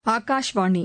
ஆகாஷ்வாணி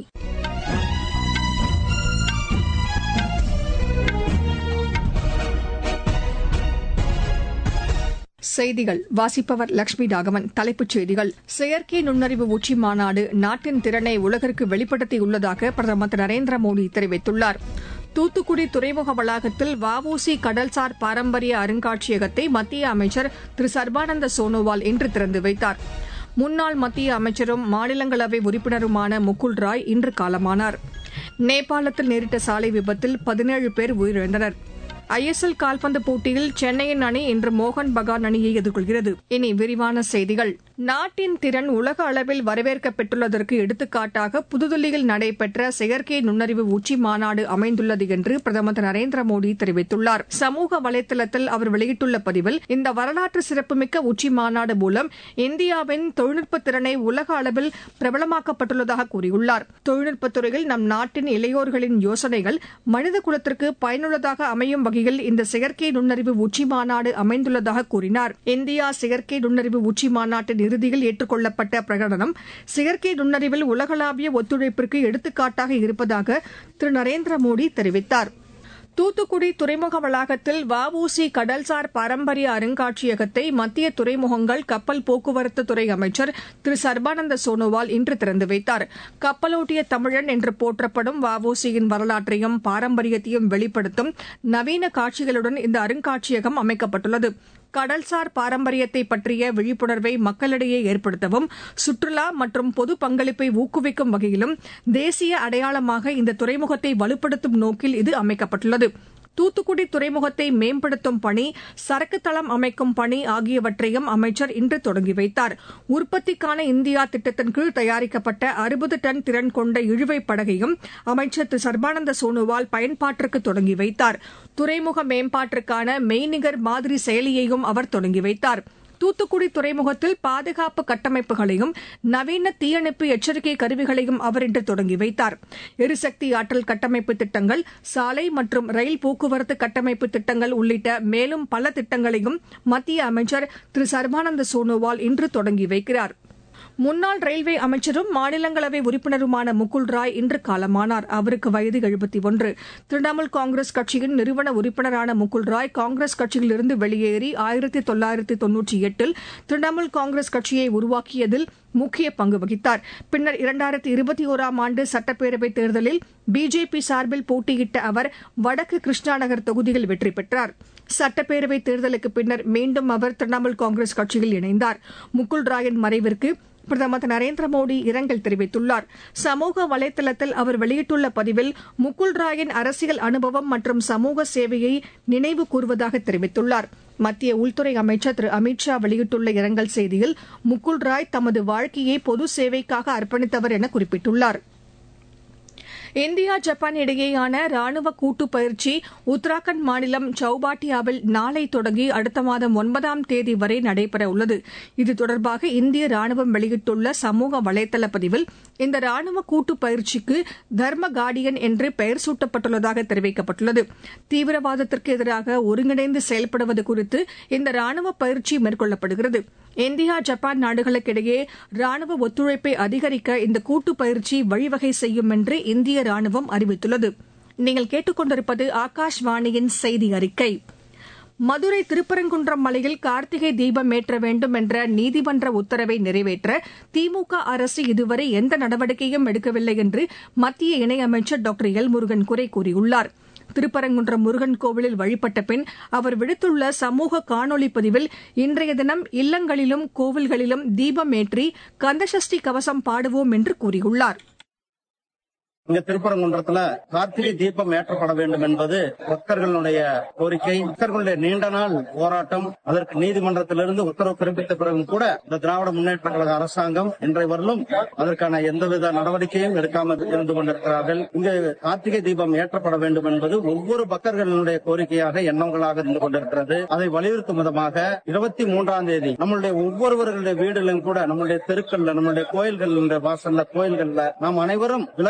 செய்திகள் வாசிப்பவர் லட்சுமி ராகவன் தலைப்புச் செய்திகள் செயற்கை நுண்ணறிவு உச்சி மாநாடு நாட்டின் திறனை உலகிற்கு வெளிப்படுத்தியுள்ளதாக பிரதமர் திரு நரேந்திர மோடி தெரிவித்துள்ளார் தூத்துக்குடி துறைமுக வளாகத்தில் வஉசி கடல்சார் பாரம்பரிய அருங்காட்சியகத்தை மத்திய அமைச்சர் திரு சர்பானந்த சோனோவால் இன்று திறந்து வைத்தார் முன்னாள் மத்திய அமைச்சரும் மாநிலங்களவை உறுப்பினருமான முகுல் ராய் இன்று காலமானார் நேபாளத்தில் நேரிட்ட சாலை விபத்தில் பதினேழு பேர் உயிரிழந்தனர் ஐஎஸ்எல் கால்பந்து போட்டியில் சென்னையின் அணி இன்று மோகன் பகான் அணியை எதிர்கொள்கிறது இனி விரிவான செய்திகள் நாட்டின் திறன் உலக அளவில் வரவேற்கப்பட்டுள்ளதற்கு எடுத்துக்காட்டாக புதுதில்லியில் நடைபெற்ற செயற்கை நுண்ணறிவு உச்சி மாநாடு அமைந்துள்ளது என்று பிரதமர் திரு நரேந்திர மோடி தெரிவித்துள்ளார் சமூக வலைதளத்தில் அவர் வெளியிட்டுள்ள பதிவில் இந்த வரலாற்று சிறப்புமிக்க உச்சி மாநாடு மூலம் இந்தியாவின் தொழில்நுட்ப திறனை உலக அளவில் பிரபலமாக்கப்பட்டுள்ளதாக கூறியுள்ளார் தொழில்நுட்பத் துறையில் நம் நாட்டின் இளையோர்களின் யோசனைகள் மனித குலத்திற்கு பயனுள்ளதாக அமையும் வகையில் இந்த செயற்கை நுண்ணறிவு உச்சி மாநாடு அமைந்துள்ளதாக கூறினார் இந்தியா செயற்கை நுண்ணறிவு உச்சி மாநாட்டின் இறுதியில் ஏற்றுக்கொள்ளப்பட்ட பிரகடனம் செயற்கை நுண்ணறிவில் உலகளாவிய ஒத்துழைப்பிற்கு எடுத்துக்காட்டாக இருப்பதாக திரு நரேந்திர மோடி தெரிவித்தார் தூத்துக்குடி துறைமுக வளாகத்தில் வஉசி கடல்சார் பாரம்பரிய அருங்காட்சியகத்தை மத்திய துறைமுகங்கள் கப்பல் போக்குவரத்து துறை அமைச்சர் திரு சர்பானந்த சோனோவால் இன்று திறந்து வைத்தார் கப்பலோட்டிய தமிழன் என்று போற்றப்படும் வஉசியின் வரலாற்றையும் பாரம்பரியத்தையும் வெளிப்படுத்தும் நவீன காட்சிகளுடன் இந்த அருங்காட்சியகம் அமைக்கப்பட்டுள்ளது கடல்சார் பாரம்பரியத்தை பற்றிய விழிப்புணர்வை மக்களிடையே ஏற்படுத்தவும் சுற்றுலா மற்றும் பொது பங்களிப்பை ஊக்குவிக்கும் வகையிலும் தேசிய அடையாளமாக இந்த துறைமுகத்தை வலுப்படுத்தும் நோக்கில் இது அமைக்கப்பட்டுள்ளது தூத்துக்குடி துறைமுகத்தை மேம்படுத்தும் பணி சரக்கு தளம் அமைக்கும் பணி ஆகியவற்றையும் அமைச்சர் இன்று தொடங்கி வைத்தார் உற்பத்திக்கான இந்தியா திட்டத்தின் கீழ் தயாரிக்கப்பட்ட அறுபது டன் திறன் கொண்ட இழுவை படகையும் அமைச்சர் திரு சர்பானந்த சோனோவால் பயன்பாட்டிற்கு தொடங்கி வைத்தார் துறைமுக மேம்பாட்டிற்கான மெய்நிகர் மாதிரி செயலியையும் அவர் தொடங்கி வைத்தார் தூத்துக்குடி துறைமுகத்தில் பாதுகாப்பு கட்டமைப்புகளையும் நவீன தீயணைப்பு எச்சரிக்கை கருவிகளையும் அவர் இன்று தொடங்கி வைத்தார் எரிசக்தி ஆற்றல் கட்டமைப்பு திட்டங்கள் சாலை மற்றும் ரயில் போக்குவரத்து கட்டமைப்பு திட்டங்கள் உள்ளிட்ட மேலும் பல திட்டங்களையும் மத்திய அமைச்சர் திரு சர்பானந்த சோனோவால் இன்று தொடங்கி வைக்கிறார் முன்னாள் ரயில்வே அமைச்சரும் மாநிலங்களவை உறுப்பினருமான முகுல் ராய் இன்று காலமானார் அவருக்கு வயது எழுபத்தி ஒன்று திரிணாமுல் காங்கிரஸ் கட்சியின் நிறுவன உறுப்பினரான முகுல் ராய் காங்கிரஸ் கட்சியிலிருந்து வெளியேறி ஆயிரத்தி தொள்ளாயிரத்தி தொன்னூற்றி எட்டில் திரிணாமுல் காங்கிரஸ் கட்சியை உருவாக்கியதில் முக்கிய பங்கு வகித்தார் பின்னர் இரண்டாயிரத்தி இருபத்தி ஓராம் ஆண்டு சட்டப்பேரவைத் தேர்தலில் பிஜேபி சார்பில் போட்டியிட்ட அவர் வடக்கு கிருஷ்ணாநகர் தொகுதியில் வெற்றி பெற்றார் சட்டப்பேரவைத் தேர்தலுக்கு பின்னர் மீண்டும் அவர் திரிணாமுல் காங்கிரஸ் கட்சியில் இணைந்தார் முகுல் ராயின் மறைவிற்கு பிரதமர் திரு நரேந்திர மோடி இரங்கல் தெரிவித்துள்ளார் சமூக வலைதளத்தில் அவர் வெளியிட்டுள்ள பதிவில் முகுல் ராயின் அரசியல் அனுபவம் மற்றும் சமூக சேவையை நினைவு கூறுவதாக தெரிவித்துள்ளார் மத்திய உள்துறை அமைச்சர் திரு அமித் ஷா வெளியிட்டுள்ள இரங்கல் செய்தியில் முகுல் ராய் தமது வாழ்க்கையை பொது சேவைக்காக அர்ப்பணித்தவர் என குறிப்பிட்டுள்ளார் இந்தியா ஜப்பான் இடையேயான ராணுவ கூட்டு பயிற்சி உத்தராகண்ட் மாநிலம் சௌபாட்டியாவில் நாளை தொடங்கி அடுத்த மாதம் ஒன்பதாம் தேதி வரை நடைபெற உள்ளது இது தொடர்பாக இந்திய ராணுவம் வெளியிட்டுள்ள சமூக வலைதள பதிவில் இந்த ராணுவ கூட்டு பயிற்சிக்கு தர்ம கார்டியன் என்று பெயர் சூட்டப்பட்டுள்ளதாக தெரிவிக்கப்பட்டுள்ளது தீவிரவாதத்திற்கு எதிராக ஒருங்கிணைந்து செயல்படுவது குறித்து இந்த ராணுவ பயிற்சி மேற்கொள்ளப்படுகிறது இந்தியா ஜப்பான் நாடுகளுக்கிடையே ராணுவ ஒத்துழைப்பை அதிகரிக்க இந்த கூட்டு பயிற்சி வழிவகை செய்யும் என்று இந்திய ராணுவம் அறிவித்துள்ளது நீங்கள் கேட்டுக்கொண்டிருப்பது ஆகாஷ்வாணியின் செய்தி அறிக்கை மதுரை திருப்பரங்குன்றம் மலையில் கார்த்திகை தீபம் ஏற்ற வேண்டும் என்ற நீதிமன்ற உத்தரவை நிறைவேற்ற திமுக அரசு இதுவரை எந்த நடவடிக்கையும் எடுக்கவில்லை என்று மத்திய இணையமைச்சர் டாக்டர் எல் முருகன் குறை கூறியுள்ளார் திருப்பரங்குன்றம் முருகன் கோவிலில் வழிபட்ட பின் அவர் விடுத்துள்ள சமூக காணொலி பதிவில் இன்றைய தினம் இல்லங்களிலும் கோவில்களிலும் தீபம் ஏற்றி கந்தசஷ்டி கவசம் பாடுவோம் என்று கூறியுள்ளார் இங்க திருப்பரங்குன்றத்துல கார்த்திகை தீபம் ஏற்றப்பட வேண்டும் என்பது பக்தர்களுடைய கோரிக்கை பக்தர்களுடைய நீண்ட நாள் போராட்டம் அதற்கு நீதிமன்றத்திலிருந்து உத்தரவு பிறப்பித்த பிறகும் கூட இந்த திராவிட முன்னேற்ற கழக அரசாங்கம் இன்றைய வரலும் அதற்கான எந்தவித நடவடிக்கையும் எடுக்காமல் இருந்து கொண்டிருக்கிறார்கள் இங்கு கார்த்திகை தீபம் ஏற்றப்பட வேண்டும் என்பது ஒவ்வொரு பக்தர்களுடைய கோரிக்கையாக எண்ணங்களாக இருந்து கொண்டிருக்கிறது அதை வலியுறுத்தும் விதமாக இருபத்தி மூன்றாம் தேதி நம்மளுடைய ஒவ்வொருவர்களுடைய வீடுகளிலும் கூட நம்மளுடைய தெருக்கள்ல நம்மளுடைய கோயில்கள் வாசல்ல கோயில்கள்ல நாம் அனைவரும் விளக்கேற்றி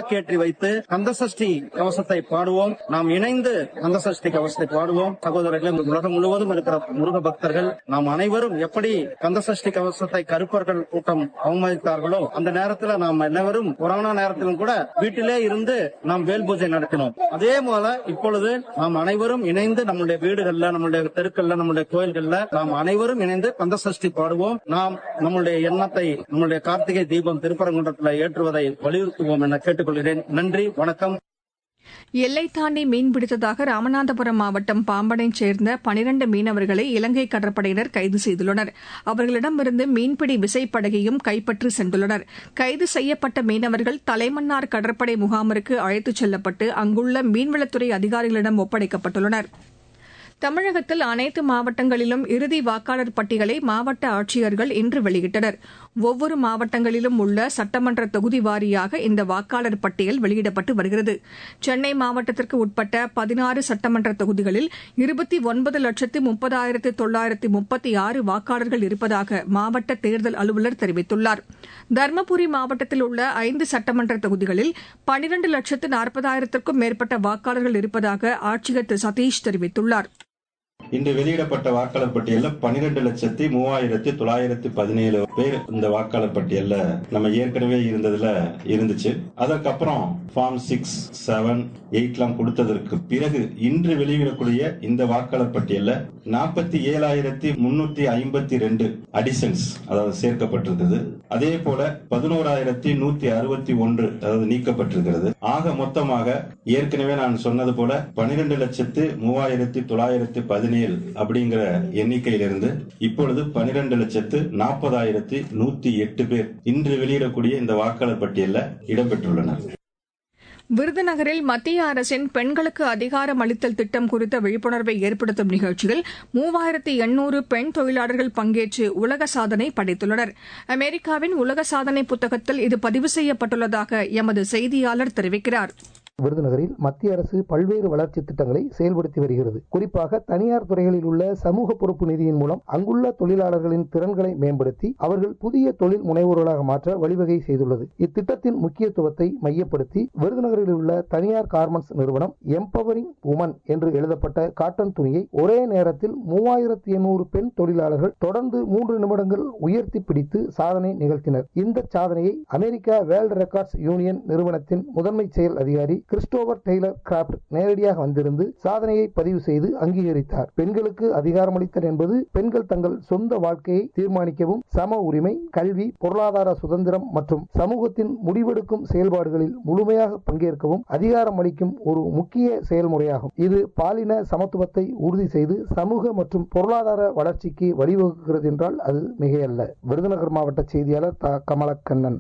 வைத்து கந்தசஷ்டி கவசத்தை பாடுவோம் நாம் இணைந்து கந்தசஷ்டி கவசத்தை பாடுவோம் சகோதரர்களே உலகம் முழுவதும் இருக்கிற முருக பக்தர்கள் நாம் அனைவரும் எப்படி கந்தசஷ்டி கவசத்தை கருப்பர்கள் கூட்டம் அவமதித்தார்களோ அந்த நேரத்தில் நாம் அனைவரும் கொரோனா நேரத்திலும் கூட வீட்டிலே இருந்து நாம் வேல் பூஜை நடத்தினோம் அதே போல இப்பொழுது நாம் அனைவரும் இணைந்து நம்முடைய வீடுகள்ல நம்முடைய தெருக்கள்ல நம்முடைய கோயில்கள்ல நாம் அனைவரும் இணைந்து கந்தசஷ்டி பாடுவோம் நாம் நம்முடைய எண்ணத்தை நம்முடைய கார்த்திகை தீபம் திருப்பரங்குன்றத்தில் ஏற்றுவதை வலியுறுத்துவோம் என கேட்டுக்கொள்கிறேன் நன்றி வணக்கம் எல்லை தாண்டி மீன் பிடித்ததாக ராமநாதபுரம் மாவட்டம் பாம்பனைச் சேர்ந்த பனிரண்டு மீனவர்களை இலங்கை கடற்படையினர் கைது செய்துள்ளனர் அவர்களிடமிருந்து மீன்பிடி விசைப்படகையும் கைப்பற்றி சென்றுள்ளனர் கைது செய்யப்பட்ட மீனவர்கள் தலைமன்னார் கடற்படை முகாமிற்கு அழைத்துச் செல்லப்பட்டு அங்குள்ள மீன்வளத்துறை அதிகாரிகளிடம் ஒப்படைக்கப்பட்டுள்ளனா் தமிழகத்தில் அனைத்து மாவட்டங்களிலும் இறுதி வாக்காளர் பட்டியலை மாவட்ட ஆட்சியர்கள் இன்று வெளியிட்டனர் ஒவ்வொரு மாவட்டங்களிலும் உள்ள சட்டமன்ற தொகுதி வாரியாக இந்த வாக்காளர் பட்டியல் வெளியிடப்பட்டு வருகிறது சென்னை மாவட்டத்திற்கு உட்பட்ட பதினாறு சட்டமன்ற தொகுதிகளில் இருபத்தி ஒன்பது லட்சத்து முப்பதாயிரத்து தொள்ளாயிரத்து முப்பத்தி ஆறு வாக்காளர்கள் இருப்பதாக மாவட்ட தேர்தல் அலுவலர் தெரிவித்துள்ளார் தருமபுரி மாவட்டத்தில் உள்ள ஐந்து சட்டமன்ற தொகுதிகளில் பனிரண்டு லட்சத்து நாற்பதாயிரத்திற்கும் மேற்பட்ட வாக்காளர்கள் இருப்பதாக ஆட்சியர் திரு சதீஷ் தெரிவித்துள்ளார் இன்று வெளியிடப்பட்ட வாக்காளர் பட்டியலில் பனிரெண்டு லட்சத்தி மூவாயிரத்தி தொள்ளாயிரத்தி பதினேழு பேர் இந்த வாக்காளர் பட்டியல்ல நம்ம ஏற்கனவே இருந்ததுல இருந்துச்சு அதற்கப்புறம் ஃபார்ம் சிக்ஸ் செவன் எயிட்லாம் கொடுத்ததற்கு பிறகு இன்று வெளியிடக்கூடிய இந்த வாக்காளர் பட்டியல்ல நாற்பத்தி ஏழாயிரத்தி முன்னூத்தி ஐம்பத்தி ரெண்டு அடிஷன்ஸ் அதாவது சேர்க்கப்பட்டிருந்தது அதே போல பதினோராயிரத்தி நூத்தி அறுபத்தி ஒன்று அதாவது நீக்கப்பட்டிருக்கிறது ஆக மொத்தமாக ஏற்கனவே நான் சொன்னது போல பனிரெண்டு லட்சத்து மூவாயிரத்தி தொள்ளாயிரத்தி பதினேழு அப்படிங்கிற எண்ணிக்கையிலிருந்து இப்பொழுது பனிரெண்டு லட்சத்து நாற்பதாயிரத்தி நூத்தி எட்டு பேர் இன்று வெளியிடக்கூடிய இந்த வாக்காளர் பட்டியலில் இடம்பெற்றுள்ளனர் விருதுநகரில் மத்திய அரசின் பெண்களுக்கு அதிகாரம் அளித்தல் திட்டம் குறித்த விழிப்புணர்வை ஏற்படுத்தும் நிகழ்ச்சியில் மூவாயிரத்து எண்ணூறு பெண் தொழிலாளர்கள் பங்கேற்று உலக சாதனை படைத்துள்ளனர் அமெரிக்காவின் உலக சாதனை புத்தகத்தில் இது பதிவு செய்யப்பட்டுள்ளதாக எமது செய்தியாளர் தெரிவிக்கிறார் விருதுநகரில் மத்திய அரசு பல்வேறு வளர்ச்சி திட்டங்களை செயல்படுத்தி வருகிறது குறிப்பாக தனியார் துறைகளில் உள்ள சமூக பொறுப்பு நிதியின் மூலம் அங்குள்ள தொழிலாளர்களின் திறன்களை மேம்படுத்தி அவர்கள் புதிய தொழில் முனைவோர்களாக மாற்ற வழிவகை செய்துள்ளது இத்திட்டத்தின் முக்கியத்துவத்தை மையப்படுத்தி விருதுநகரில் உள்ள தனியார் கார்மெண்ட்ஸ் நிறுவனம் எம்பவரிங் உமன் என்று எழுதப்பட்ட காட்டன் துணியை ஒரே நேரத்தில் மூவாயிரத்தி எண்ணூறு பெண் தொழிலாளர்கள் தொடர்ந்து மூன்று நிமிடங்கள் உயர்த்தி பிடித்து சாதனை நிகழ்த்தினர் இந்த சாதனையை அமெரிக்கா வேர்ல்ட் ரெக்கார்ட்ஸ் யூனியன் நிறுவனத்தின் முதன்மை செயல் அதிகாரி கிறிஸ்டோபர் டெய்லர் கிராப்ட் நேரடியாக வந்திருந்து சாதனையை பதிவு செய்து அங்கீகரித்தார் பெண்களுக்கு அதிகாரமளித்தல் என்பது பெண்கள் தங்கள் சொந்த வாழ்க்கையை தீர்மானிக்கவும் சம உரிமை கல்வி பொருளாதார சுதந்திரம் மற்றும் சமூகத்தின் முடிவெடுக்கும் செயல்பாடுகளில் முழுமையாக பங்கேற்கவும் அதிகாரம் அளிக்கும் ஒரு முக்கிய செயல்முறையாகும் இது பாலின சமத்துவத்தை உறுதி செய்து சமூக மற்றும் பொருளாதார வளர்ச்சிக்கு வழிவகுக்கிறது என்றால் அது மிகையல்ல விருதுநகர் மாவட்ட செய்தியாளர் த கமலக்கண்ணன்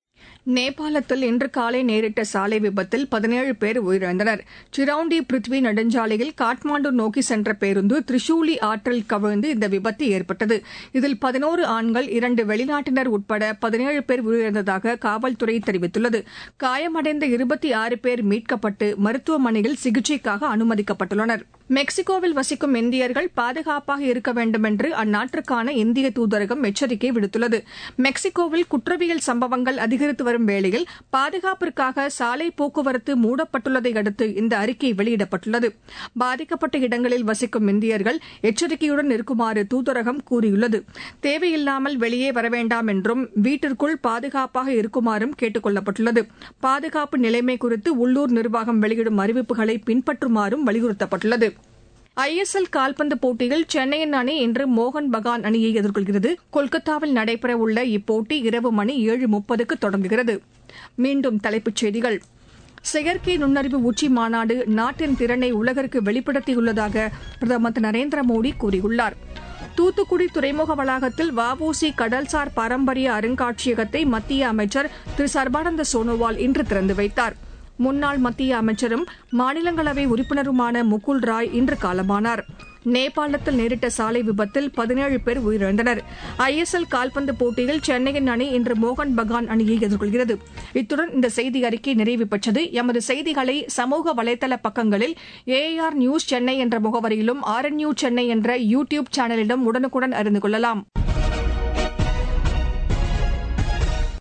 நேபாளத்தில் இன்று காலை நேரிட்ட சாலை விபத்தில் பதினேழு பேர் உயிரிழந்தனர் சிரௌண்டி பிருத்வி நெடுஞ்சாலையில் காட்மாண்டு நோக்கி சென்ற பேருந்து திரிசூலி ஆற்றில் கவிழ்ந்து இந்த விபத்து ஏற்பட்டது இதில் பதினோரு ஆண்கள் இரண்டு வெளிநாட்டினர் உட்பட பதினேழு பேர் உயிரிழந்ததாக காவல்துறை தெரிவித்துள்ளது காயமடைந்த இருபத்தி ஆறு பேர் மீட்கப்பட்டு மருத்துவமனையில் சிகிச்சைக்காக அனுமதிக்கப்பட்டுள்ளனர் மெக்சிகோவில் வசிக்கும் இந்தியர்கள் பாதுகாப்பாக இருக்க வேண்டும் என்று அந்நாட்டிற்கான இந்திய தூதரகம் எச்சரிக்கை விடுத்துள்ளது மெக்சிகோவில் குற்றவியல் சம்பவங்கள் அதிகரித்து வரும் வேளையில் பாதுகாப்பிற்காக சாலை போக்குவரத்து மூடப்பட்டுள்ளதை அடுத்து இந்த அறிக்கை வெளியிடப்பட்டுள்ளது பாதிக்கப்பட்ட இடங்களில் வசிக்கும் இந்தியர்கள் எச்சரிக்கையுடன் இருக்குமாறு தூதரகம் கூறியுள்ளது தேவையில்லாமல் வெளியே வர வேண்டாம் என்றும் வீட்டிற்குள் பாதுகாப்பாக இருக்குமாறும் கேட்டுக் கொள்ளப்பட்டுள்ளது பாதுகாப்பு நிலைமை குறித்து உள்ளூர் நிர்வாகம் வெளியிடும் அறிவிப்புகளை பின்பற்றுமாறும் வலியுறுத்தப்பட்டுள்ளது ஐஎஸ்எல் கால்பந்து போட்டியில் சென்னையின் அணி இன்று மோகன் பகான் அணியை எதிர்கொள்கிறது கொல்கத்தாவில் நடைபெறவுள்ள இப்போட்டி இரவு மணி ஏழு முப்பதுக்கு தொடங்குகிறது மீண்டும் தலைப்புச் செய்திகள் செயற்கை நுண்ணறிவு உச்சி மாநாடு நாட்டின் திறனை உலகிற்கு வெளிப்படுத்தியுள்ளதாக பிரதமர் திரு நரேந்திர மோடி கூறியுள்ளார் தூத்துக்குடி துறைமுக வளாகத்தில் வஉசி கடல்சார் பாரம்பரிய அருங்காட்சியகத்தை மத்திய அமைச்சர் திரு சர்பானந்த சோனோவால் இன்று திறந்து வைத்தாா் முன்னாள் மத்திய அமைச்சரும் மாநிலங்களவை உறுப்பினருமான முகுல் ராய் இன்று காலமானார் நேபாளத்தில் நேரிட்ட சாலை விபத்தில் பதினேழு பேர் உயிரிழந்தனர் ஐஎஸ்எல் கால்பந்து போட்டியில் சென்னையின் அணி இன்று மோகன் பகான் அணியை எதிர்கொள்கிறது இத்துடன் இந்த செய்தி அறிக்கை நிறைவு பெற்றது எமது செய்திகளை சமூக வலைதள பக்கங்களில் ஏஆர் நியூஸ் சென்னை என்ற முகவரியிலும் ஆர் என் சென்னை என்ற யூ டியூப் சேனலிலும் உடனுக்குடன் அறிந்து கொள்ளலாம்